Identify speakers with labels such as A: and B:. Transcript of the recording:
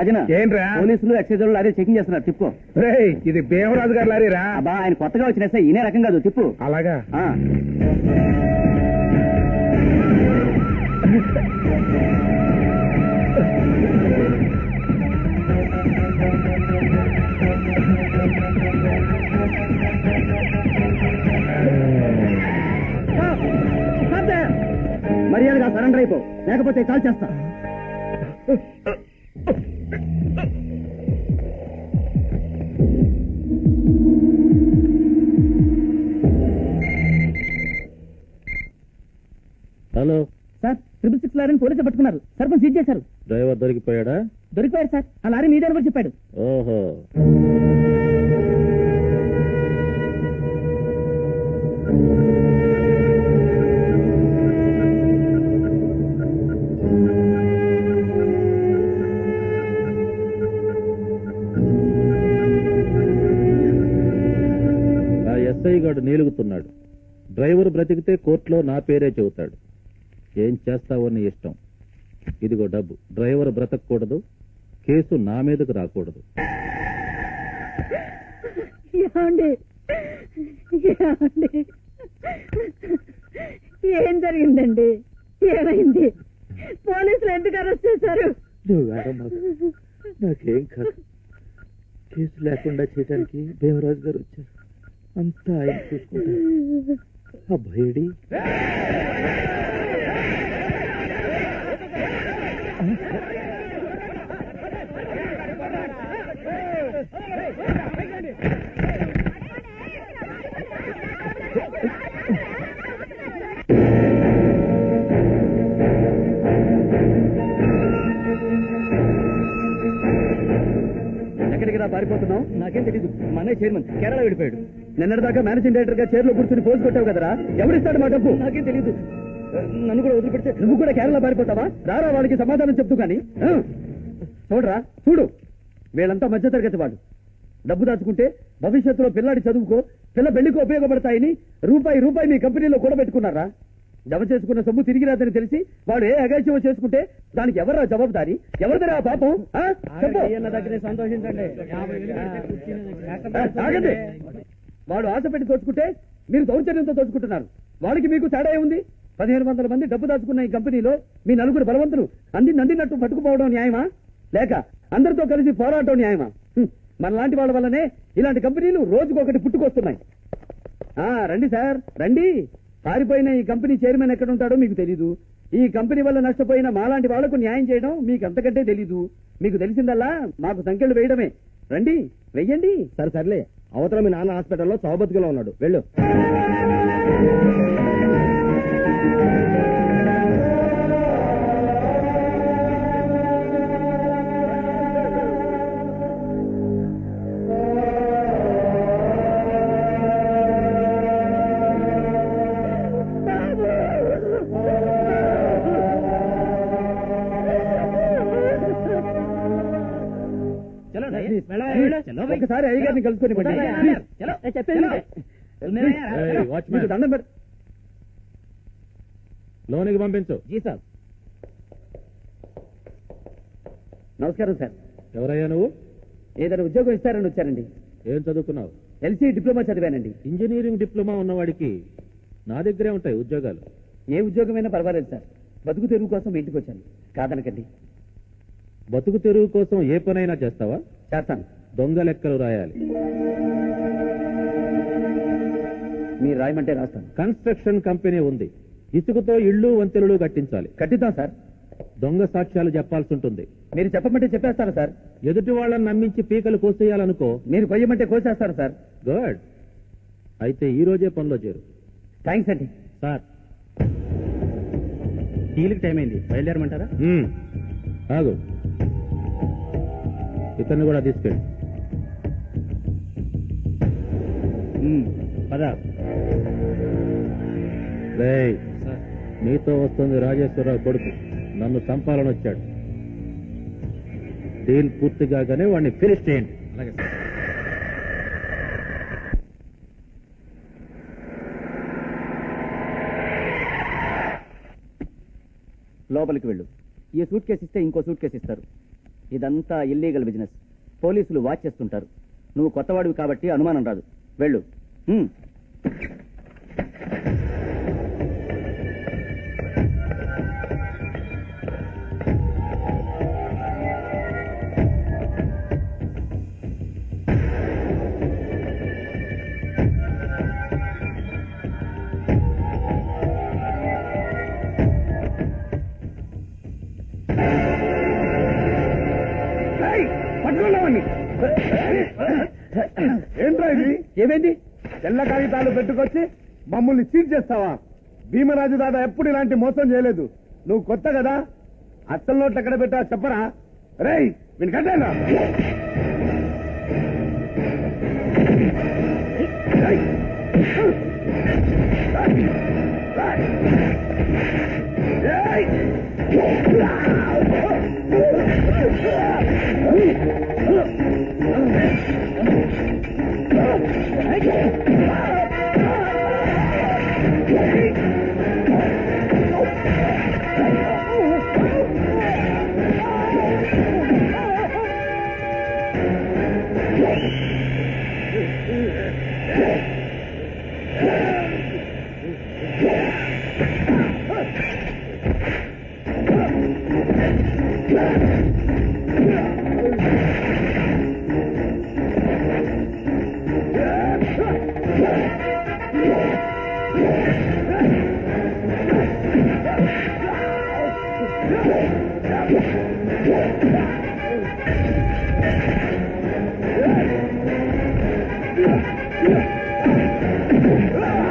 A: రాజన
B: ఏంట్రా?
A: పోలీసులు ఎక్సైజ్ వాళ్ళు లారీ చెకింగ్ చేస్తున్నారు తిప్పు
B: రేయ్ ఇది భీమరాజు గారి లారీరా
A: అబ్బా ఆయన కొత్తగా వచ్చిన ఎస్ఐ ఈయనే రకం కాదు తిప్పు
B: అలాగా
A: ఆ. మర్యాదగా సరెండర్ అయిపో లేకపోతే కాల్ చేస్తా
C: హలో
A: సార్ ట్రిపుల్ సిక్స్ లారీని పోలీసులు పట్టుకున్నారు సర్పంచ్ సీజ్ చేశారు
C: డ్రైవర్ దొరికిపోయాడా
A: దొరికిపోయారు సార్ ఆ లారీ మీదే కూడా చెప్పాడు
C: ఓహో ఆ ఎస్ఐ గాడు నీలుగుతున్నాడు డ్రైవర్ బ్రతికితే కోర్టులో నా పేరే చెబుతాడు ఏం చేస్తావో నీ ఇష్టం ఇదిగో డబ్బు డ్రైవర్ బ్రతకూడదు కేసు నా మీదకు రాకూడదు
D: ఏమండి ఏమండి ఏం జరిగిందండి ఏమైంది పోలీసులు ఎందుకు అరెస్ట్ చేశారు
C: నాకేం కాదు కేసు లేకుండా చేయడానికి దేవరాజు గారు వచ్చారు అంతా ఆయన చూసుకుంటారు ఆ భయడి
A: ఎక్కడికి రా పారిపోతున్నావు నాకేం తెలీదు మా అన్నయ్య చైర్మన్ కేరళ వెళ్ళిపోయాడు నిన్నటిదాకా మేనేజింగ్ డైరెక్టర్ గా చైర్లో కూర్చుని పోజు కొట్టావు కదరా ఎవరిస్తాడు మా డబ్బు నాకేం తెలీదు నన్ను కూడా వదిలిపెడితే నువ్వు కూడా కేరళ పారిపోతావా రారా వాళ్ళకి సమాధానం చెప్తూ కానీ ఆ? చూడరా చూడు వీళ్ళంతా మధ్యతరగతి వాళ్ళు డబ్బు దాచుకుంటే భవిష్యత్తులో పిల్లాడి చదువుకో పిల్ల పెళ్లికి ఉపయోగపడతాయని రూపాయి రూపాయి మీ కంపెనీలో కూడా పెట్టుకున్నారా జమ చేసుకున్న సొమ్ము తిరిగి రాదని తెలిసి వాడు ఏ అగాచ్యమో చేసుకుంటే దానికి ఎవరా జవాబుదారి ఎవరిదరా ఆ పాపం ఆ? చెప్పు సంతోషించండి ఆగండి వాడు ఆశ పెట్టి దోచుకుంటే మీరు దౌర్జన్యంతో దోచుకుంటున్నారు వాడికి మీకు తేడా ఏముంది పదిహేను వందల మంది డబ్బు దాచుకున్న ఈ కంపెనీలో మీ నలుగురు బలవంతులు అంది నందినట్టు పట్టుకుపోవడం న్యాయమా లేక అందరితో కలిసి పోరాటం న్యాయమా హ్మ్. మనలాంటి వాళ్ళ వల్లనే ఇలాంటి కంపెనీలు రోజుకొకటి పుట్టుకొస్తున్నాయి ఆ రండి సార్ రండి పారిపోయిన ఈ కంపెనీ చైర్మన్ ఎక్కడ ఉంటాడో మీకు తెలీదు ఈ కంపెనీ వల్ల నష్టపోయిన మాలాంటి వాళ్లకు న్యాయం చేయడం మీకు అంతకంటే తెలీదు మీకు తెలిసిందల్లా మాకు సంఖ్యలు వేయడమే రండి వెయ్యండి
B: సరే సర్లే అవతల మీ నాన్న హాస్పిటల్లో చౌబతిలో ఉన్నాడు వెళ్ళు
A: ఒకసారి అయ్యగారిని కలుసుకొని
C: ఏయ్, వాచ్మ్యాన్.
A: దండం పెడ
C: లోనికి పంపించు
A: జీ సార్ నమస్కారం సార్
C: ఎవరయ్యా నువ్వు
A: ఏదైనా ఉద్యోగం ఇస్తారని వచ్చారండి
C: ఏం చదువుకున్నావు
A: ఎల్సీ డిప్లొమా చదివానండి
C: ఇంజనీరింగ్ డిప్లొమా ఉన్నవాడికి నా దగ్గరే ఉంటాయి ఉద్యోగాలు
A: ఏ ఉద్యోగమైనా పర్వాలేదు సార్ బతుకు తెరువు కోసం మీ ఇంటికి వచ్చాను కాదనకండి
C: బతుకు తెరువు కోసం ఏ పనైనా చేస్తావా
A: చేస్తాను
C: దొంగ లెక్కలు రాయాలి
A: మీరు రాయమంటే రాస్తాను
C: కన్స్ట్రక్షన్ కంపెనీ ఉంది ఇసుకతో ఇళ్ళు వంతెనలు కట్టించాలి
A: కట్టిద్దాం సార్
C: దొంగ సాక్ష్యాలు చెప్పాల్సి ఉంటుంది
A: మీరు చెప్పమంటే చెప్పేస్తాను సార్
C: ఎదుటి వాళ్ళని నమ్మించి పీకలు కోసేయాలనుకో
A: మీరు కొయ్యమంటే కోసేస్తాను సార్
C: గుడ్ అయితే ఈ రోజే పనిలో చేరు
A: థ్యాంక్స్ అండి
C: సార్
A: టీలకు టైం అయింది బయలుదేరమంటారా
C: మ్మ్. ఆగు ఇతన్ని కూడా తీసుకెళ్ళి
A: పదా
C: రేయ్ నీతో వస్తుంది రాజేశ్వరరావు కొడుకు నన్ను చంపాలని వచ్చాడు డీల్ పూర్తి కాగానే వాడిని ఫినిష్ చేయండి అలాగే సార్
A: లోపలికి వెళ్ళు ఈ సూట్ కేసు ఇస్తే ఇంకో సూట్ కేసు ఇస్తారు ఇదంతా ఇల్లీగల్ బిజినెస్ పోలీసులు వాచ్ చేస్తుంటారు నువ్వు కొత్తవాడివి కాబట్టి అనుమానం రాదు వెళ్ళు హ్మ్.
B: ఏంట్రా ఇది
A: ఏమైంది
B: తెల్ల కాగితాలు పెట్టుకొచ్చి మమ్మల్ని చీట్ చేస్తావా భీమరాజు దాదా ఎప్పుడు ఇలాంటి మోసం చేయలేదు నువ్వు కొత్త కదా అత్తల నోట్లు ఎక్కడ పెట్టా చెప్పరా రేయ్ వీని కట్టేనా
E: ఆ